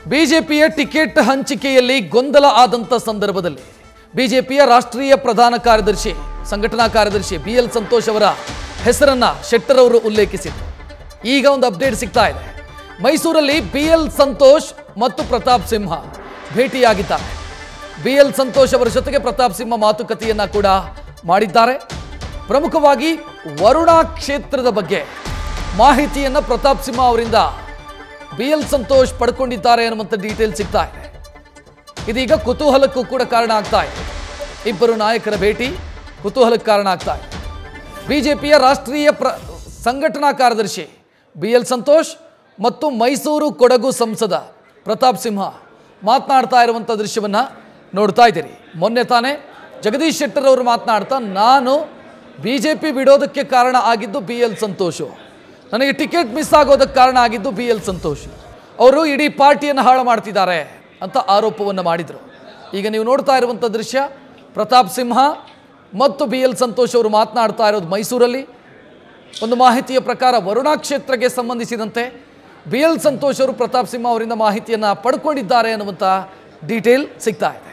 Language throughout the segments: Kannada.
ಬಿಜೆಪಿಯ ಟಿಕೆಟ್ ಹಂಚಿಕೆಯಲ್ಲಿ ಗೊಂದಲ ಆದಂಥ ಸಂದರ್ಭದಲ್ಲಿ ಬಿಜೆಪಿಯ ರಾಷ್ಟ್ರೀಯ ಪ್ರಧಾನ ಕಾರ್ಯದರ್ಶಿ ಸಂಘಟನಾ ಕಾರ್ಯದರ್ಶಿ ಬಿ ಎಲ್ ಸಂತೋಷ್ ಅವರ ಹೆಸರನ್ನ ಶೆಟ್ಟರ್ ಅವರು ಉಲ್ಲೇಖಿಸಿದ್ರು ಈಗ ಒಂದು ಅಪ್ಡೇಟ್ ಸಿಗ್ತಾ ಇದೆ ಮೈಸೂರಲ್ಲಿ ಬಿ ಎಲ್ ಸಂತೋಷ್ ಮತ್ತು ಪ್ರತಾಪ್ ಸಿಂಹ ಭೇಟಿಯಾಗಿದ್ದಾರೆ ಬಿ ಎಲ್ ಸಂತೋಷ್ ಅವರ ಜೊತೆಗೆ ಪ್ರತಾಪ್ ಸಿಂಹ ಮಾತುಕತೆಯನ್ನ ಕೂಡ ಮಾಡಿದ್ದಾರೆ ಪ್ರಮುಖವಾಗಿ ವರುಣಾ ಕ್ಷೇತ್ರದ ಬಗ್ಗೆ ಮಾಹಿತಿಯನ್ನ ಪ್ರತಾಪ್ ಸಿಂಹ ಅವರಿಂದ ಬಿ ಎಲ್ ಸಂತೋಷ್ ಪಡ್ಕೊಂಡಿದ್ದಾರೆ ಅನ್ನುವಂಥ ಡೀಟೇಲ್ ಸಿಗ್ತಾ ಇದೆ ಇದೀಗ ಕುತೂಹಲಕ್ಕೂ ಕೂಡ ಕಾರಣ ಆಗ್ತಾ ಇದೆ ಇಬ್ಬರು ನಾಯಕರ ಭೇಟಿ ಕುತೂಹಲಕ್ಕೆ ಕಾರಣ ಆಗ್ತಾ ಇದೆ ಬಿಜೆಪಿಯ ರಾಷ್ಟ್ರೀಯ ಪ್ರ ಸಂಘಟನಾ ಕಾರ್ಯದರ್ಶಿ ಬಿ ಎಲ್ ಸಂತೋಷ್ ಮತ್ತು ಮೈಸೂರು ಕೊಡಗು ಸಂಸದ ಪ್ರತಾಪ್ ಸಿಂಹ ಮಾತನಾಡ್ತಾ ಇರುವಂಥ ದೃಶ್ಯವನ್ನು ನೋಡ್ತಾ ಇದ್ದೀರಿ ಮೊನ್ನೆ ತಾನೇ ಜಗದೀಶ್ ಶೆಟ್ಟರ್ ಅವರು ಮಾತನಾಡ್ತಾ ನಾನು ಬಿ ಜೆ ಪಿ ಬಿಡೋದಕ್ಕೆ ಕಾರಣ ಆಗಿದ್ದು ಬಿ ಎಲ್ ಸಂತೋಷು ನನಗೆ ಟಿಕೆಟ್ ಮಿಸ್ ಆಗೋದಕ್ಕೆ ಕಾರಣ ಆಗಿದ್ದು ಬಿ ಎಲ್ ಸಂತೋಷ್ ಅವರು ಇಡೀ ಪಾರ್ಟಿಯನ್ನು ಹಾಳು ಮಾಡ್ತಿದ್ದಾರೆ ಅಂತ ಆರೋಪವನ್ನು ಮಾಡಿದರು ಈಗ ನೀವು ನೋಡ್ತಾ ಇರುವಂಥ ದೃಶ್ಯ ಪ್ರತಾಪ್ ಸಿಂಹ ಮತ್ತು ಬಿ ಎಲ್ ಸಂತೋಷ್ ಅವರು ಮಾತನಾಡ್ತಾ ಇರೋದು ಮೈಸೂರಲ್ಲಿ ಒಂದು ಮಾಹಿತಿಯ ಪ್ರಕಾರ ವರುಣಾ ಕ್ಷೇತ್ರಕ್ಕೆ ಸಂಬಂಧಿಸಿದಂತೆ ಬಿ ಎಲ್ ಸಂತೋಷ್ ಅವರು ಪ್ರತಾಪ್ ಸಿಂಹ ಅವರಿಂದ ಮಾಹಿತಿಯನ್ನು ಪಡ್ಕೊಂಡಿದ್ದಾರೆ ಅನ್ನುವಂಥ ಡೀಟೇಲ್ ಸಿಗ್ತಾ ಇದೆ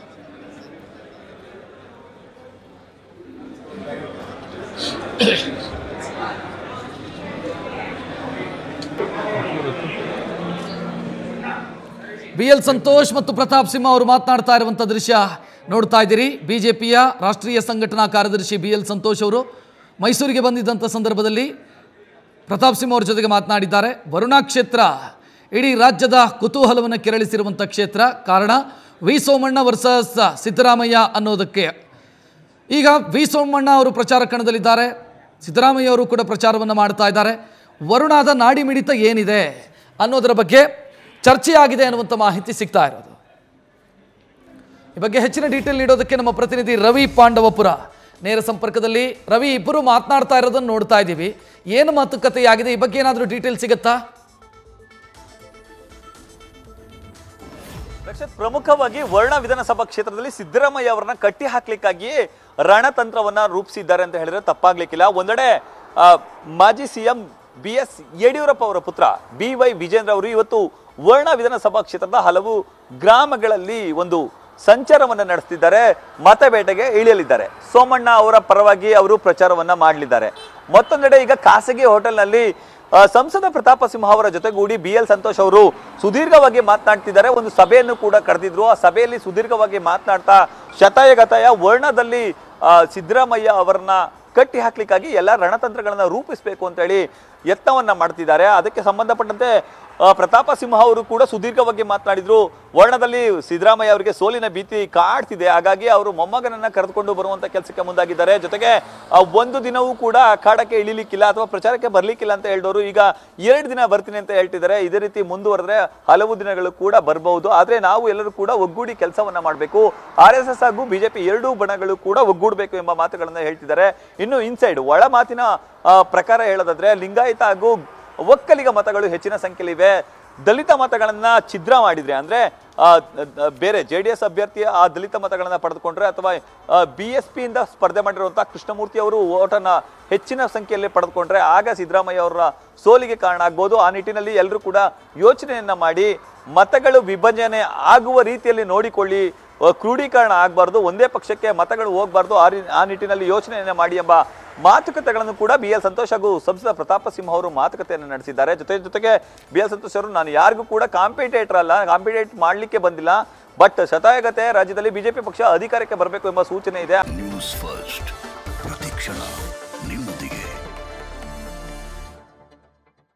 ಬಿ ಎಲ್ ಸಂತೋಷ್ ಮತ್ತು ಪ್ರತಾಪ್ ಸಿಂಹ ಅವರು ಮಾತನಾಡ್ತಾ ಇರುವಂಥ ದೃಶ್ಯ ನೋಡ್ತಾ ಇದ್ದೀರಿ ಬಿಜೆಪಿಯ ರಾಷ್ಟ್ರೀಯ ಸಂಘಟನಾ ಕಾರ್ಯದರ್ಶಿ ಬಿ ಎಲ್ ಸಂತೋಷ್ ಅವರು ಮೈಸೂರಿಗೆ ಬಂದಿದ್ದಂಥ ಸಂದರ್ಭದಲ್ಲಿ ಪ್ರತಾಪ್ ಸಿಂಹ ಅವರ ಜೊತೆಗೆ ಮಾತನಾಡಿದ್ದಾರೆ ವರುಣಾ ಕ್ಷೇತ್ರ ಇಡೀ ರಾಜ್ಯದ ಕುತೂಹಲವನ್ನು ಕೆರಳಿಸಿರುವಂಥ ಕ್ಷೇತ್ರ ಕಾರಣ ವಿ ಸೋಮಣ್ಣ ವರ್ಸಸ್ ಸಿದ್ದರಾಮಯ್ಯ ಅನ್ನೋದಕ್ಕೆ ಈಗ ವಿ ಸೋಮಣ್ಣ ಅವರು ಪ್ರಚಾರ ಕಣದಲ್ಲಿದ್ದಾರೆ ಸಿದ್ದರಾಮಯ್ಯ ಅವರು ಕೂಡ ಪ್ರಚಾರವನ್ನು ಮಾಡ್ತಾ ಇದ್ದಾರೆ ವರುಣಾದ ನಾಡಿ ಮಿಡಿತ ಏನಿದೆ ಅನ್ನೋದರ ಬಗ್ಗೆ ಚರ್ಚೆ ಆಗಿದೆ ಅನ್ನುವಂಥ ಮಾಹಿತಿ ಸಿಗ್ತಾ ಇರೋದು ಈ ಬಗ್ಗೆ ಹೆಚ್ಚಿನ ಡೀಟೇಲ್ ನೀಡೋದಕ್ಕೆ ನಮ್ಮ ಪ್ರತಿನಿಧಿ ರವಿ ಪಾಂಡವಪುರ ನೇರ ಸಂಪರ್ಕದಲ್ಲಿ ರವಿ ಇಬ್ಬರು ಮಾತನಾಡ್ತಾ ಇರೋದನ್ನು ನೋಡ್ತಾ ಇದ್ದೀವಿ ಏನು ಮಾತುಕತೆಯಾಗಿದೆ ಈ ಬಗ್ಗೆ ಏನಾದರೂ ಡೀಟೇಲ್ ಸಿಗುತ್ತಾ ರಕ್ಷತ್ ಪ್ರಮುಖವಾಗಿ ವರ್ಣ ವಿಧಾನಸಭಾ ಕ್ಷೇತ್ರದಲ್ಲಿ ಸಿದ್ದರಾಮಯ್ಯ ಅವರನ್ನ ಕಟ್ಟಿ ಹಾಕ್ಲಿಕ್ಕಾಗಿ ರಣತಂತ್ರವನ್ನ ರೂಪಿಸಿದ್ದಾರೆ ಅಂತ ಹೇಳಿದ್ರೆ ತಪ್ಪಾಗ್ಲಿಕ್ಕಿಲ್ಲ ಒಂದೆಡೆ ಆ, ಮಾಜಿ ಸಿಎಂ ಬಿ ಎಸ್ ಯಡಿಯೂರಪ್ಪ ಅವರ ಪುತ್ರ ಬಿ ವೈ ವಿಜೇಂದ್ರ ಅವರು ಇವತ್ತು ವರ್ಣ ವಿಧಾನಸಭಾ ಕ್ಷೇತ್ರದ ಹಲವು ಗ್ರಾಮಗಳಲ್ಲಿ ಒಂದು ಸಂಚಾರವನ್ನ ನಡೆಸ್ತಿದ್ದಾರೆ ಮತಬೇಟೆಗೆ ಇಳಿಯಲಿದ್ದಾರೆ ಸೋಮಣ್ಣ ಅವರ ಪರವಾಗಿ ಅವರು ಪ್ರಚಾರವನ್ನ ಮಾಡಲಿದ್ದಾರೆ ಮತ್ತೊಂದೆಡೆ ಈಗ ಖಾಸಗಿ ಹೋಟೆಲ್ನಲ್ಲಿ ಆ, ಸಂಸದ ಪ್ರತಾಪ ಸಿಂಹ ಅವರ ಜೊತೆಗೂಡಿ ಬಿ ಎಲ್ ಸಂತೋಷ್ ಅವರು ಸುದೀರ್ಘವಾಗಿ ಮಾತನಾಡ್ತಿದ್ದಾರೆ ಒಂದು ಸಭೆಯನ್ನು ಕೂಡ ಕರೆದಿದ್ರು ಆ ಸಭೆಯಲ್ಲಿ ಸುದೀರ್ಘವಾಗಿ ಮಾತನಾಡ್ತಾ ಶತಾಯ ಗತಾಯ ವರ್ಣದಲ್ಲಿ ಆ, ಸಿದ್ದರಾಮಯ್ಯ ಅವರನ್ನ ಕಟ್ಟಿ ಹಾಕ್ಲಿಕ್ಕಾಗಿ ಎಲ್ಲ ರಣತಂತ್ರಗಳನ್ನ ರೂಪಿಸಬೇಕು ಅಂತ ಹೇಳಿ ಯತ್ನವನ್ನ ಮಾಡ್ತಿದ್ದಾರೆ ಅದಕ್ಕೆ ಸಂಬಂಧಪಟ್ಟಂತೆ ಆ, ಪ್ರತಾಪ ಸಿಂಹ ಅವರು ಕೂಡ ಸುದೀರ್ಘವಾಗಿ ಮಾತನಾಡಿದ್ರು ವರ್ಣದಲ್ಲಿ ಸಿದ್ದರಾಮಯ್ಯ ಅವರಿಗೆ ಸೋಲಿನ ಭೀತಿ ಕಾಡ್ತಿದೆ ಹಾಗಾಗಿ ಅವರು ಮೊಮ್ಮಗನನ್ನ ಕರೆದುಕೊಂಡು ಬರುವಂತ ಕೆಲಸಕ್ಕೆ ಮುಂದಾಗಿದ್ದಾರೆ ಜೊತೆಗೆ ಆ, ಒಂದು ದಿನವೂ ಕೂಡ ಅಖಾಡಕ್ಕೆ ಇಳಿಲಿಕ್ಕಿಲ್ಲ ಅಥವಾ ಪ್ರಚಾರಕ್ಕೆ ಬರ್ಲಿಕ್ಕಿಲ್ಲ ಅಂತ ಹೇಳಿದವರು ಈಗ ಎರಡು ದಿನ ಬರ್ತೀನಿ ಅಂತ ಹೇಳ್ತಿದ್ದಾರೆ ಇದೇ ರೀತಿ ಮುಂದುವರೆದ್ರೆ ಹಲವು ದಿನಗಳು ಕೂಡ ಬರಬಹುದು ಆದ್ರೆ ನಾವು ಎಲ್ಲರೂ ಕೂಡ ಒಗ್ಗೂಡಿ ಕೆಲಸವನ್ನ ಮಾಡಬೇಕು ಆರ್ ಎಸ್ ಎಸ್ ಹಾಗೂ ಬಿಜೆಪಿ ಎರಡೂ ಬಣಗಳು ಕೂಡ ಒಗ್ಗೂಡಬೇಕು ಎಂಬ ಮಾತುಗಳನ್ನ ಹೇಳ್ತಿದ್ದಾರೆ ಇನ್ನು ಇನ್ಸೈಡ್ ಒಳ ಮಾತಿನ ಆ, ಪ್ರಕಾರ ಹೇಳೋದಾದ್ರೆ ಲಿಂಗಾಯತ ಹಾಗೂ ಒಕ್ಕಲಿಗ ಮತಗಳು ಹೆಚ್ಚಿನ ಸಂಖ್ಯೆಯಲ್ಲಿವೆ ದಲಿತ ಮತಗಳನ್ನ ಛಿದ್ರ ಮಾಡಿದ್ರೆ ಅಂದ್ರೆ ಆ, ದ- ಬೇರೆ ಜೆ ಡಿ ಎಸ್ ಅಭ್ಯರ್ಥಿಯ ಆ ದಲಿತ ಮತಗಳನ್ನ ಪಡೆದುಕೊಂಡ್ರೆ ಅಥವಾ ಬಿ ಎಸ್ ಪಿಯಿಂದ ಸ್ಪರ್ಧೆ ಮಾಡಿರುವಂತಹ ಕೃಷ್ಣಮೂರ್ತಿ ಅವರು ಓಟನ್ನ ಹೆಚ್ಚಿನ ಸಂಖ್ಯೆಯಲ್ಲಿ ಪಡೆದುಕೊಂಡ್ರೆ ಆಗ ಸಿದ್ದರಾಮಯ್ಯ ಅವರ ಸೋಲಿಗೆ ಕಾರಣ ಆಗ್ಬೋದು ಆ ನಿಟ್ಟಿನಲ್ಲಿ ಎಲ್ಲರೂ ಕೂಡ ಯೋಚನೆಯನ್ನ ಮಾಡಿ ಮತಗಳು ವಿಭಜನೆ ಆಗುವ ರೀತಿಯಲ್ಲಿ ನೋಡಿಕೊಳ್ಳಿ ಆ, ಕ್ರೋಢೀಕರಣ ಆಗಬಾರ್ದು ಒಂದೇ ಪಕ್ಷಕ್ಕೆ ಮತಗಳು ಹೋಗಬಾರ್ದು ಆ ರೀ- ಆ ನಿಟ್ಟಿನಲ್ಲಿ ಯೋಚನೆಯನ್ನ ಮಾಡಿ ಎಂಬ ಮಾತುಕತೆಗಳನ್ನು ಕೂಡ ಬಿ ಎಲ್ ಸಂತೋಷ್ ಹಾಗೂ ಸಂಸದ ಪ್ರತಾಪ ಸಿಂಹ ಅವರು ಮಾತುಕತೆಯನ್ನು ನಡೆಸಿದ್ದಾರೆ ಜೊತೆ ಜೊತೆಗೆ ಬಿ ಎಲ್ ಸಂತೋಷ್ ಅವರು ನಾನು ಯಾರಿಗೂ ಕೂಡ ಕಾಂಪಿಟೇಟರ್ ಅಲ್ಲ ಕಾಂಪಿಟೇಟ್ ಮಾಡಲಿಕ್ಕೆ ಬಂದಿಲ್ಲ ಬಟ್ ಶತಾಯಗತೆ ರಾಜ್ಯದಲ್ಲಿ ಬಿಜೆಪಿ ಪಕ್ಷ ಅಧಿಕಾರಕ್ಕೆ ಬರಬೇಕು ಎಂಬ ಸೂಚನೆ ಇದೆ ನ್ಯೂಸ್ ಫಸ್ಟ್ ಪ್ರತಿಕ್ಷಣ